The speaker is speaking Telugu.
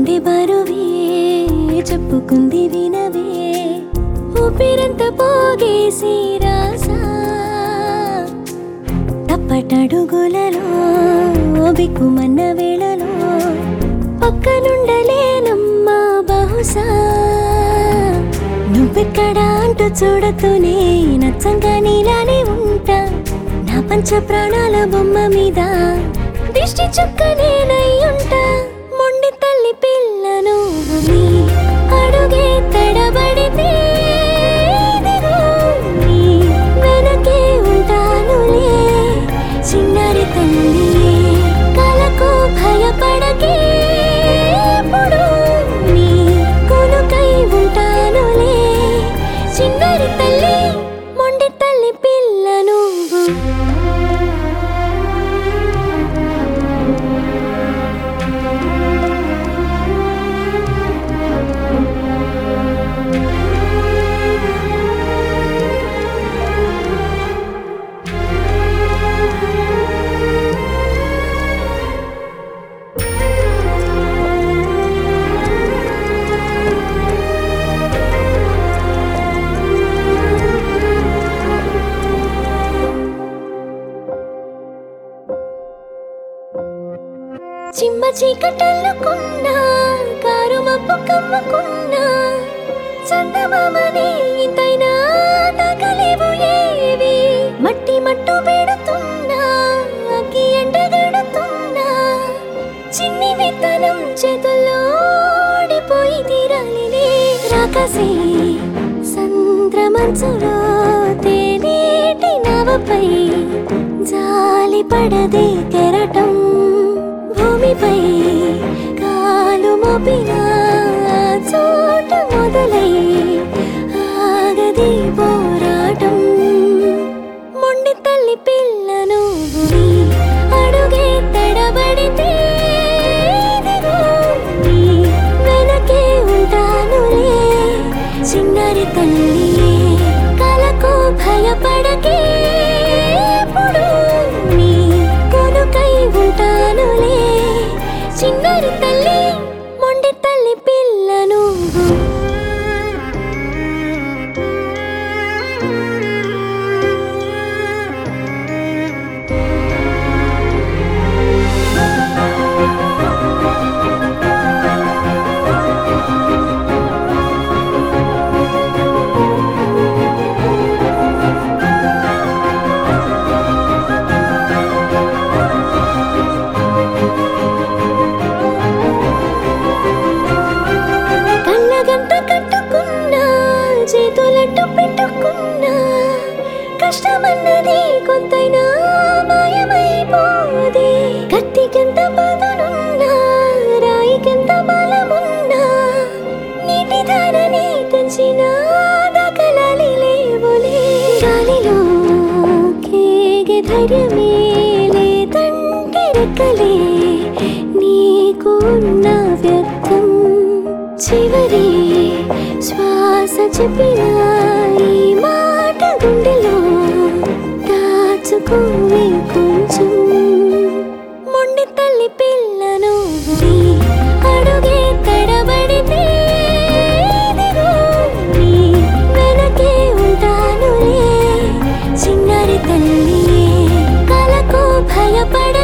గుండె బరువే చెప్పుకుంది వినవే ఊపిరంత పోగేసి రాసా తప్పటడుగులలో బిక్కుమన్న వేళలో పక్కనుండలేనమ్మా బహుశా నువ్వెక్కడ అంటూ చూడతూనే నచ్చంగా నీలానే ఉంటా నా పంచ ప్రాణాల బొమ్మ మీద దిష్టి చుక్క నేనై ఉంటా మొండి తల్లి పిల్లను నీ అడుగే తడబడితే ఇదిగో నీ వెనకే ఉంటానులే చిన్నారి తల్లి కలకు భయపడకే ఎప్పుడు నీ కొనుకై ఉంటానులే చిన్నారి తల్లి మొండి తల్లి పిల్ల నువ్వు చిమ్మ చీకటల్లుకున్నా కారు మబ్బు కమ్ముకున్నా చందమామని ఇంతైనా తగలేవు ఏవి మట్టి మట్టు పెడుతున్నా అగ్గి ఎండగడుతున్నా చిన్ని విత్తనం చేతుల్లో ఓడిపోయి తీరాలినే రాకసే సంద్రమంచులో తేనేటి నవపై జాలి పడదే కెరటం భూమిపై కాలు మోపిన చోట మొదలై ఆగది పోరాటం మొండి తల్లి పిల్లను నీ అడుగే తడబడితే ఇదిగో నీ వెనకే ఉంటానులే చిన్నారి తల్లి కలకు భయపడకే ఎప్పుడు నీ కొనుకై ఉంటానులే చిన్నారి తల్లి మొండి తల్లి పిల్ల నువ్వు కళ్ళగంట కట్టుకున్నా చేతులట్టు పెట్టుకున్నా కష్టమన్నది కొంతైనా మాయమైపోదే కత్తికెంత పదునున్నా రాయికెంత బలమున్నా నీటి ధారని తెంచిన దకలాలి లేవులే గాలిలో కేగే ధైర్యమే లేదంటే రెక్కలే నీకున్న వ్యర్థం చివరి శ్వాస చెప్పిన ఈ మాట గుండెలో దాచుకోవే కొంచెం మొండి తల్లి పిల్లను నీ అడుగే తడబడితే ఇదిగో నీ వెనకే ఉంటానులే చిన్నారి తల్లి కలకు భయపడ